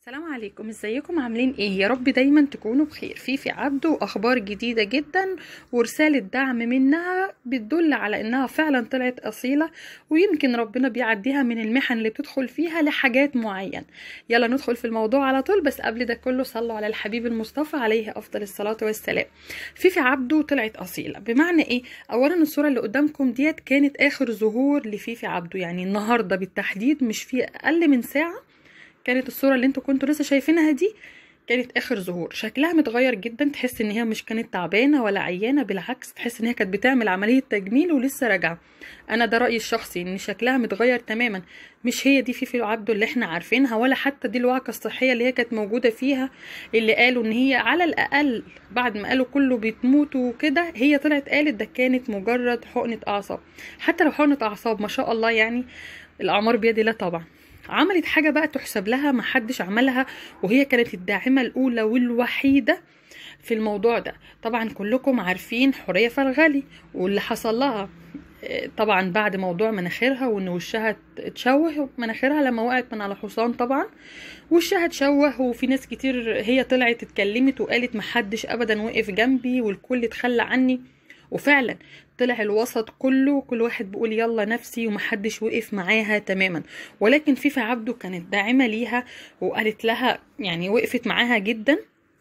السلام عليكم ازيكم عاملين ايه يا رب دايما تكونوا بخير فيفي عبده واخبار جديده جدا ورساله دعم منها بتدل على انها فعلا طلعت اصيله ويمكن ربنا بيعديها من المحن اللي بتدخل فيها لحاجات معين يلا ندخل في الموضوع على طول بس قبل ده كله صلوا على الحبيب المصطفى عليه افضل الصلاه والسلام فيفي عبده طلعت اصيله بمعنى ايه اولا الصوره اللي قدامكم ديت كانت اخر ظهور لفيفي عبده يعني النهارده بالتحديد مش في اقل من ساعه كانت الصورة اللي انتوا كنتوا لسه شايفينها دي كانت اخر ظهور شكلها متغير جدا تحس ان هي مش كانت تعبانه ولا عيانه بالعكس تحس ان هي كانت بتعمل عمليه تجميل ولسه راجعه انا ده رايي الشخصي ان شكلها متغير تماما مش هي دي فيفي عبده اللي احنا عارفينها ولا حتى دي الوعكه الصحيه اللي هي كانت موجوده فيها اللي قالوا ان هي على الاقل بعد ما قالوا كله بتموت وكده هي طلعت قالت ده كانت مجرد حقنه اعصاب حتى لو حقنه اعصاب ما شاء الله يعني الاعمار بيد الله طبعا عملت حاجة بقى تحسب لها محدش عملها وهي كانت الداعمة الأولى والوحيدة في الموضوع ده طبعا كلكم عارفين حورية فرغلي واللي حصل لها طبعا بعد موضوع مناخيرها وان وشها اتشوه مناخيرها لما وقعت من على حصان طبعا وشها اتشوه وفي ناس كتير هي طلعت اتكلمت وقالت محدش ابدا وقف جنبي والكل اتخلى عني وفعلا طلع الوسط كله كل واحد بيقول يلا نفسي ومحدش وقف معاها تماما ولكن فيفي عبده كانت داعمه ليها وقالت لها يعني وقفت معاها جدا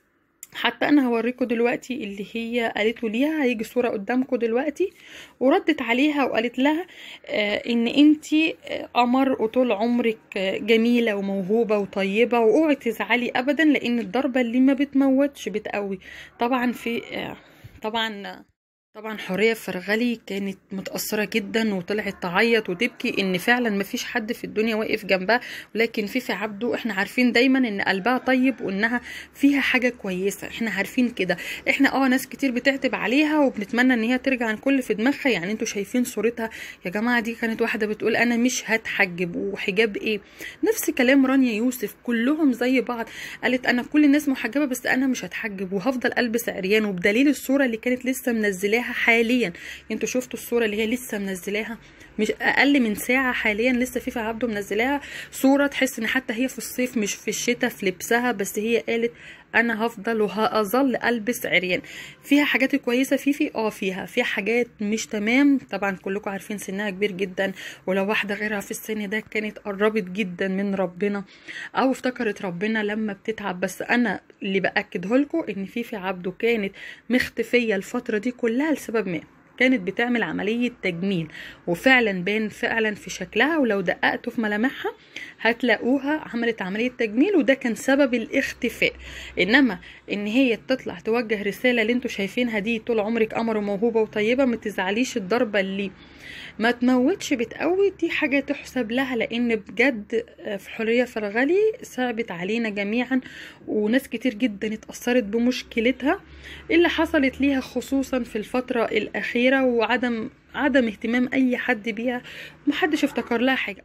حتى انا هوريكم دلوقتي اللي هي قالته ليها هيجي صوره قدامكم دلوقتي وردت عليها وقالت لها آه ان انتي قمر وطول عمرك جميله وموهوبه وطيبه واوعي تزعلي ابدا لان الضربه اللي ما بتموتش بتقوي طبعا في آه طبعا طبعا حورية فرغلي كانت متأثرة جدا وطلعت تعيط وتبكي ان فعلا مفيش حد في الدنيا واقف جنبها ولكن فيفي عبده احنا عارفين دايما ان قلبها طيب وانها فيها حاجة كويسة احنا عارفين كده احنا اه ناس كتير بتعتب عليها وبنتمنى ان هي ترجع عن كل في دماغها يعني انتوا شايفين صورتها يا جماعة دي كانت واحدة بتقول انا مش هتحجب وحجاب ايه نفس كلام رانيا يوسف كلهم زي بعض قالت انا كل الناس محجبة بس انا مش هتحجب وهفضل البس عريان وبدليل الصورة اللي كانت لسه منزلاها حاليا انتوا شفتوا الصوره اللي هي لسه منزلاها مش اقل من ساعه حاليا لسه فيفا عبده منزلاها صوره تحس ان حتى هي في الصيف مش في الشتاء في لبسها بس هي قالت انا هفضل وهظل البس عريان فيها حاجات كويسه فيفي اه فيها فيها حاجات مش تمام طبعا كلكم عارفين سنها كبير جدا ولو واحده غيرها في السن ده كانت قربت جدا من ربنا او افتكرت ربنا لما بتتعب بس انا اللي باكده لكم ان فيفي عبده كانت مختفيه الفتره دي كلها لسبب ما كانت بتعمل عملية تجميل وفعلا بان فعلا في شكلها ولو دققتوا في ملامحها هتلاقوها عملت عملية تجميل وده كان سبب الاختفاء انما ان هي تطلع توجه رسالة اللي انتوا شايفينها دي طول عمرك قمر وموهوبة وطيبة ما تزعليش الضربة اللي ما تموتش بتقوي دي حاجة تحسب لها لان بجد في حرية فرغلي صعبت علينا جميعا وناس كتير جدا اتأثرت بمشكلتها اللي حصلت ليها خصوصا في الفترة الأخيرة وعدم عدم اهتمام أي حد بيها ومحدش افتكر لها حاجة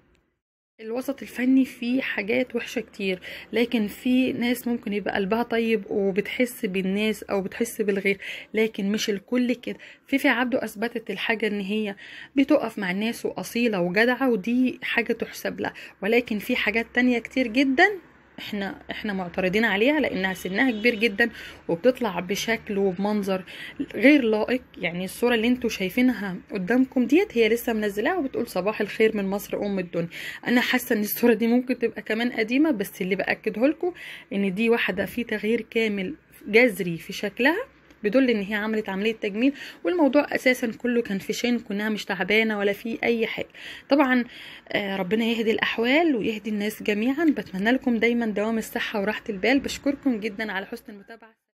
الوسط الفني فيه حاجات وحشة كتير لكن في ناس ممكن يبقى قلبها طيب وبتحس بالناس او بتحس بالغير لكن مش الكل كده فيفي عبده اثبتت الحاجة ان هي بتقف مع الناس واصيلة وجدعة ودي حاجة تحسب لها ولكن في حاجات تانية كتير جدا احنا احنا معترضين عليها لانها سنها كبير جدا وبتطلع بشكل وبمنظر غير لائق يعني الصوره اللي انتوا شايفينها قدامكم ديت هي لسه منزلاها وبتقول صباح الخير من مصر ام الدنيا انا حاسه ان الصوره دي ممكن تبقى كمان قديمه بس اللي باكده لكم ان دي واحده في تغيير كامل جذري في شكلها بيدل ان هي عملت عمليه تجميل والموضوع اساسا كله كان في شين كونها مش تعبانه ولا في اي حاجه طبعا ربنا يهدي الاحوال ويهدي الناس جميعا بتمنى لكم دايما دوام الصحه وراحه البال بشكركم جدا على حسن المتابعه